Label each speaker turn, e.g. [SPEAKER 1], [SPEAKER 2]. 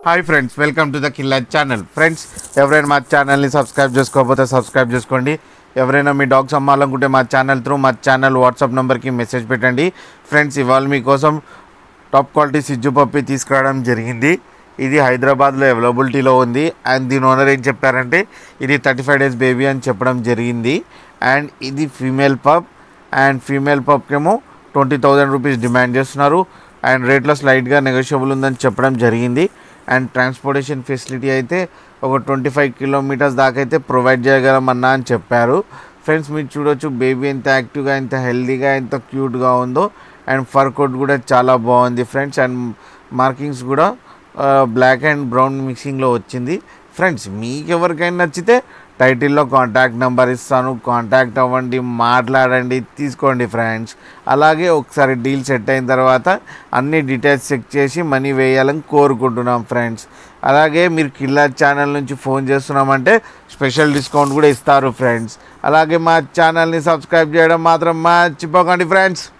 [SPEAKER 1] hi friends welcome to the killer channel friends ఎవరైనా మా ఛానల్ని సబ్స్క్రైబ్ చేసుకోకపోతే సబ్స్క్రైబ్ చేసుకోండి ఎవరైనా మీ డాగ్స్ అమ్మాలనుకుంటే మా ఛానల్ త్రూ మా ఛానల్ వాట్సాప్ నెంబర్కి మెసేజ్ పెట్టండి ఫ్రెండ్స్ ఇవాళ మీకోసం టాప్ క్వాలిటీ సిజ్జు పప్పి తీసుకురావడం జరిగింది ఇది హైదరాబాద్లో అవైలబిలిటీలో ఉంది అండ్ దీని ఓనర్ ఏం చెప్పారంటే ఇది థర్టీ ఫైవ్ డేస్ బేబీ అని చెప్పడం జరిగింది అండ్ ఇది ఫీమేల్ పప్ అండ్ ఫీమేల్ పప్కేమో ట్వంటీ థౌజండ్ రూపీస్ డిమాండ్ చేస్తున్నారు అండ్ రేట్లో స్లైట్గా నెగోషియబుల్ ఉందని చెప్పడం జరిగింది అండ్ ట్రాన్స్పోర్టేషన్ ఫెసిలిటీ అయితే ఒక ట్వంటీ ఫైవ్ కిలోమీటర్స్ దాకా అయితే ప్రొవైడ్ చేయగలమన్నా అని చెప్పారు ఫ్రెండ్స్ మీరు చూడొచ్చు బేబీ ఎంత యాక్టివ్గా ఎంత హెల్తీగా ఎంత క్యూట్గా ఉందో అండ్ ఫర్ కోట్ కూడా చాలా బాగుంది ఫ్రెండ్స్ అండ్ మార్కింగ్స్ కూడా బ్లాక్ అండ్ బ్రౌన్ మిక్సింగ్లో వచ్చింది ఫ్రెండ్స్ మీకు ఎవరికైనా నచ్చితే టైటిల్లో కాంటాక్ట్ నెంబర్ ఇస్తాను కాంటాక్ట్ అవ్వండి మాట్లాడండి తీసుకోండి ఫ్రెండ్స్ అలాగే ఒకసారి డీల్ సెట్ అయిన తర్వాత అన్ని డీటెయిల్స్ చెక్ చేసి మనీ వేయాలని కోరుకుంటున్నాం ఫ్రెండ్స్ అలాగే మీరు కిల్లర్ ఛానల్ నుంచి ఫోన్ చేస్తున్నామంటే స్పెషల్ డిస్కౌంట్ కూడా ఇస్తారు ఫ్రెండ్స్ అలాగే మా ఛానల్ని సబ్స్క్రైబ్ చేయడం మాత్రం మర్చిపోకండి ఫ్రెండ్స్